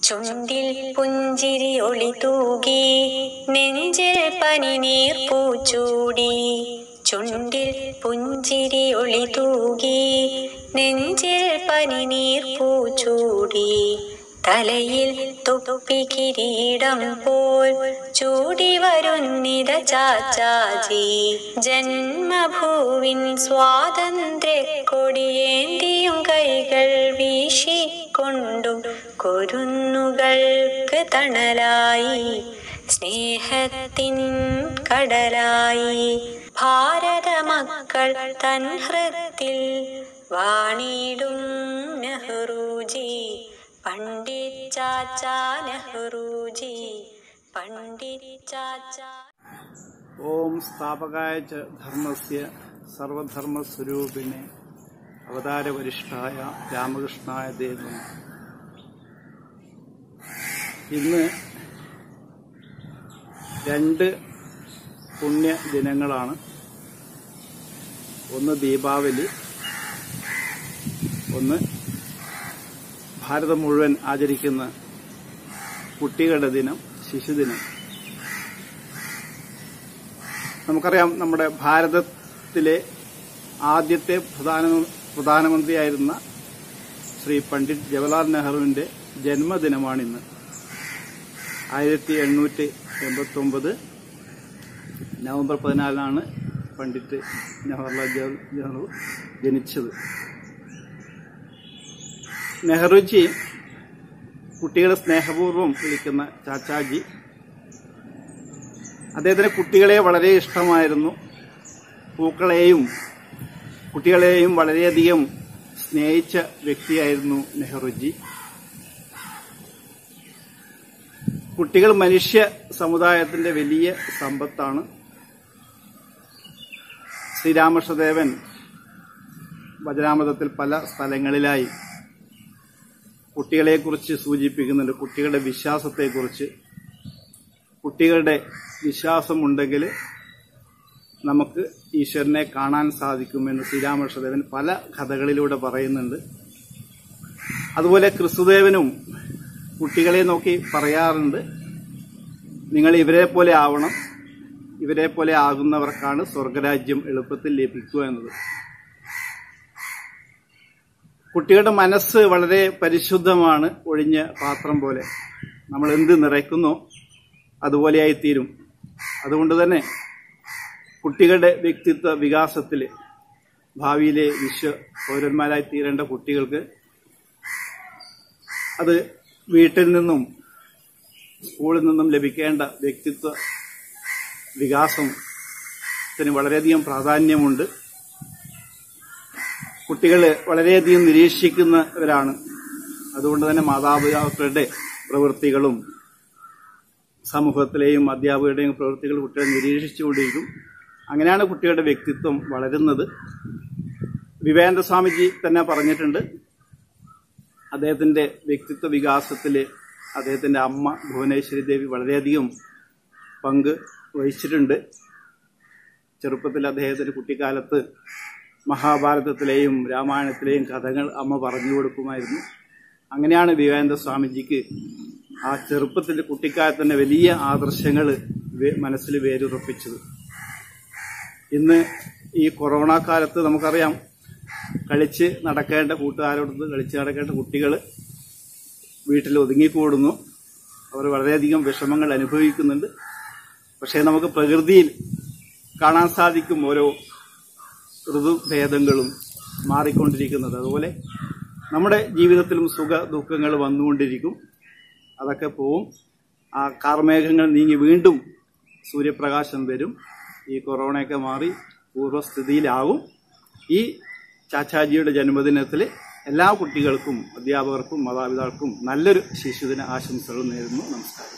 ചുണ്ടിൽ പുഞ്ചിരി ഒളി തൂകി നെഞ്ചിൽ പനിനീർ പൂച്ചൂടി ചുണ്ടിൽ പുഞ്ചിരി ഒളി തൂകി നെഞ്ചിൽ പനിനീർ പൂച്ചൂടി തലയിൽ തൊപ്പി കിരീടം പോൽ ചൂടി വരുന്നിത ചാച്ചാജി ജന്മഭൂവിൻ സ്വാതന്ത്ര്യ കൊടിയേന്തിയും കൈകൾ വീശിക്കൊണ്ടും കുരുന്നുകൾക്ക് തണലായി സ്നേഹത്തിൻ കടലായി ഭാരത മക്കൾ തൻ ഹൃത്തിൽ വാണിടും നെഹ്റുജി പണ്ഡിറ്റ് ചാച്ചാ നെഹ്റുജി പണ്ഡിറ്റ് ചാച്ചാ ഓം സ്ഥാപകായ ച ധർമ്മസ്യ സർവധർമ്മസ്വരൂപിണെ അവതാരവരിഷ്ഠായ രാമകൃഷ്ണായ ദേവം ഇന്ന് രണ്ട് പുണ്യ ദിനങ്ങളാണ് ഒന്ന് ദീപാവലി ഒന്ന് ഭാരതം മുഴുവൻ ആചരിക്കുന്ന കുട്ടികളുടെ ദിനം ശിശുദിനം നമുക്കറിയാം നമ്മുടെ ഭാരതത്തിലെ ആദ്യത്തെ പ്രധാന പ്രധാനമന്ത്രിയായിരുന്ന ശ്രീ പണ്ഡിറ്റ് ജവഹർലാൽ നെഹ്റുവിന്റെ ജന്മദിനമാണിന്ന് ആയിരത്തി എണ്ണൂറ്റി എൺപത്തി ഒമ്പത് നവംബർ പതിനാലിനാണ് പണ്ഡിറ്റ് ജവഹർലാൽ ജവ- നെഹ്റു ജനിച്ചത് നെഹ്റുജി കുട്ടികളെ സ്നേഹപൂർവ്വം വിളിക്കുന്ന ചാച്ചാജി അദ്ദേഹത്തിന് കുട്ടികളെ വളരെ ഇഷ്ടമായിരുന്നു പൂക്കളെയും കുട്ടികളെയും വളരെയധികം സ്നേഹിച്ച വ്യക്തിയായിരുന്നു നെഹ്റുജി കുട്ടികൾ മനുഷ്യ സമുദായത്തിന്റെ വലിയ സമ്പത്താണ് ശ്രീരാമകൃഷ്ണദേവൻ വചനാമൃതത്തിൽ പല സ്ഥലങ്ങളിലായി കുട്ടികളെക്കുറിച്ച് സൂചിപ്പിക്കുന്നുണ്ട് കുട്ടികളുടെ വിശ്വാസത്തെക്കുറിച്ച് കുട്ടികളുടെ വിശ്വാസമുണ്ടെങ്കിൽ നമുക്ക് ഈശ്വരനെ കാണാൻ സാധിക്കുമെന്ന് ശ്രീരാമകൃഷ്ണദേവൻ പല കഥകളിലൂടെ പറയുന്നുണ്ട് അതുപോലെ ക്രിസ്തുദേവനും കുട്ടികളെ നോക്കി പറയാറുണ്ട് നിങ്ങൾ ഇവരെ പോലെ ആവണം ഇവരെ പോലെ ആകുന്നവർക്കാണ് സ്വർഗരാജ്യം എളുപ്പത്തിൽ ലഭിക്കുക എന്നത് കുട്ടികളുടെ മനസ്സ് വളരെ പരിശുദ്ധമാണ് ഒഴിഞ്ഞ പാത്രം പോലെ നമ്മൾ എന്ത് നിറയ്ക്കുന്നോ അതുപോലെയായി തീരും അതുകൊണ്ട് തന്നെ കുട്ടികളുടെ വ്യക്തിത്വ വികാസത്തിൽ ഭാവിയിലെ വിശ്വ പൗരന്മാരായി തീരേണ്ട കുട്ടികൾക്ക് അത് വീട്ടിൽ നിന്നും സ്കൂളിൽ നിന്നും ലഭിക്കേണ്ട വ്യക്തിത്വ വികാസത്തിന് വളരെയധികം പ്രാധാന്യമുണ്ട് കുട്ടികൾ വളരെയധികം നിരീക്ഷിക്കുന്നവരാണ് അതുകൊണ്ട് തന്നെ മാതാപിതാക്കളുടെ പ്രവൃത്തികളും സമൂഹത്തിലെയും അധ്യാപകരുടെയും പ്രവൃത്തികൾ കുട്ടികൾ നിരീക്ഷിച്ചുകൊണ്ടിരിക്കും അങ്ങനെയാണ് കുട്ടികളുടെ വ്യക്തിത്വം വളരുന്നത് വിവേകാനന്ദ സ്വാമിജി തന്നെ പറഞ്ഞിട്ടുണ്ട് അദ്ദേഹത്തിന്റെ വ്യക്തിത്വ വികാസത്തിൽ അദ്ദേഹത്തിന്റെ അമ്മ ഭുവനേശ്വരി ദേവി വളരെയധികം പങ്ക് വഹിച്ചിട്ടുണ്ട് ചെറുപ്പത്തിൽ അദ്ദേഹത്തിന് കുട്ടിക്കാലത്ത് മഹാഭാരതത്തിലെയും രാമായണത്തിലെയും കഥകൾ അമ്മ പറഞ്ഞു കൊടുക്കുമായിരുന്നു അങ്ങനെയാണ് വിവേകാനന്ദ സ്വാമിജിക്ക് ആ ചെറുപ്പത്തിൽ കുട്ടിക്കാലത്ത് തന്നെ വലിയ ആദർശങ്ങൾ മനസ്സിൽ വേരുറപ്പിച്ചത് ഇന്ന് ഈ കൊറോണ കാലത്ത് നമുക്കറിയാം കളിച്ച് നടക്കേണ്ട കൂട്ടുകാരോടൊത്ത് കളിച്ച് നടക്കേണ്ട കുട്ടികൾ വീട്ടിൽ ഒതുങ്ങിക്കൂടുന്നു അവർ വളരെയധികം വിഷമങ്ങൾ അനുഭവിക്കുന്നുണ്ട് പക്ഷേ നമുക്ക് പ്രകൃതിയിൽ കാണാൻ സാധിക്കും ഓരോ ഋതുഭേദങ്ങളും മാറിക്കൊണ്ടിരിക്കുന്നത് അതുപോലെ നമ്മുടെ ജീവിതത്തിലും സുഖ ദുഃഖങ്ങൾ വന്നുകൊണ്ടിരിക്കും അതൊക്കെ പോവും ആ കാർമേഘങ്ങൾ നീങ്ങി വീണ്ടും സൂര്യപ്രകാശം വരും ഈ കൊറോണയൊക്കെ മാറി പൂർവ്വസ്ഥിതിയിലാകും ഈ ചാച്ചാജിയുടെ ജന്മദിനത്തിൽ എല്ലാ കുട്ടികൾക്കും അധ്യാപകർക്കും മാതാപിതാക്കൾക്കും നല്ലൊരു ശിശുദിന ആശംസകൾ നേരുന്നു നമസ്കാരം